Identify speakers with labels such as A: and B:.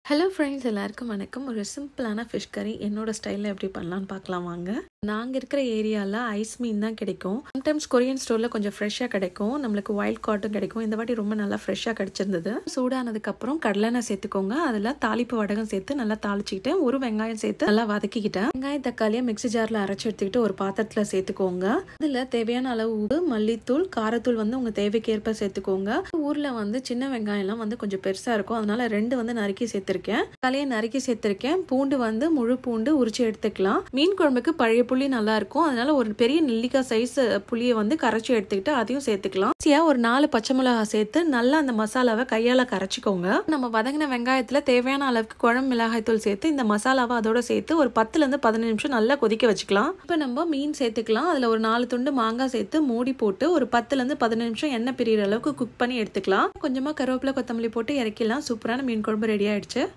A: hello friends எல்லாருக்கும் வணக்கம் ஒரு சிம்பிளான ஃபிஷ் கறி என்னோட ஸ்டைலில் எப்படி பண்ணலான்னு பார்க்கலாம் வாங்க நாங்கள் இருக்கிற ஏரியாவில் ஐஸ் மீன் தான் கிடைக்கும் சம்டைம்ஸ் கொரியன் ஸ்டோரில் கொஞ்சம் ஃப்ரெஷ்ஷாக கிடைக்கும் நம்மளுக்கு ஒயில்ட் காட்டும் கிடைக்கும் இந்த வாட்டி ரொம்ப நல்லா ஃப்ரெஷ்ஷாக கிடச்சிருந்தது சூடானதுக்கப்புறம் கடலெண்ணெய் சேர்த்துக்கோங்க அதில் தாளிப்பு வடகம் சேர்த்து நல்லா தாளிச்சிக்கிட்டு ஒரு வெங்காயம் சேர்த்து நல்லா வதக்கிக்கிட்டேன் வெங்காயம் தக்காளியை மிக்ஸி ஜாரில் அரைச்சி எடுத்துக்கிட்டு ஒரு பாத்திரத்தில் சேர்த்துக்கோங்க அதில் தேவையான அளவு உப்பு மல்லித்தூள் காரத்தூள் வந்து உங்கள் தேவைக்கேற்ப சேர்த்துக்கோங்க ஊரில் வந்து சின்ன வெங்காயம்லாம் வந்து கொஞ்சம் பெருசாக இருக்கும் அதனால ரெண்டு வந்து நறுக்கி சேர்த்துருக்கேன் தலையை நறுக்கி சேர்த்துருக்கேன் பூண்டு வந்து முழு பூண்டு உரிச்சு எடுத்துக்கலாம் மீன் குழம்புக்கு பழைய புளி நல்லா இருக்கும் அதனால ஒரு பெரிய நெல்லிக்காய் சைஸ் புளியை வந்து கரைச்சி எடுத்துக்கிட்டு அதையும் சேர்த்துக்கலாம் ஈஸியா ஒரு நாலு பச்சை மிளகா சேர்த்து நல்லா அந்த மசாலாவை கையால கரைச்சிக்கோங்க நம்ம வதங்கின வெங்காயத்துல தேவையான அளவுக்கு குழம்பு மிளகாய் தூள் சேர்த்து இந்த மசாலாவை அதோட சேர்த்து ஒரு பத்துல இருந்து பதினஞ்சு நிமிஷம் நல்லா கொதிக்க வச்சுக்கலாம் இப்போ நம்ம மீன் சேர்த்துக்கலாம் அதுல ஒரு நாலு துண்டு மாங்காய் சேர்த்து மூடி போட்டு ஒரு பத்துல இருந்து பதினஞ்சு நிமிஷம் எண்ணெய் பிரியிற அளவுக்கு குக் பண்ணி எடுத்துக்கலாம் கொஞ்சமா கருவேப்பிலை கொத்தமல்லி போட்டு இறக்கிடலாம் சூப்பரான மீன் குழம்பு ரெடி ஆயிடுச்சு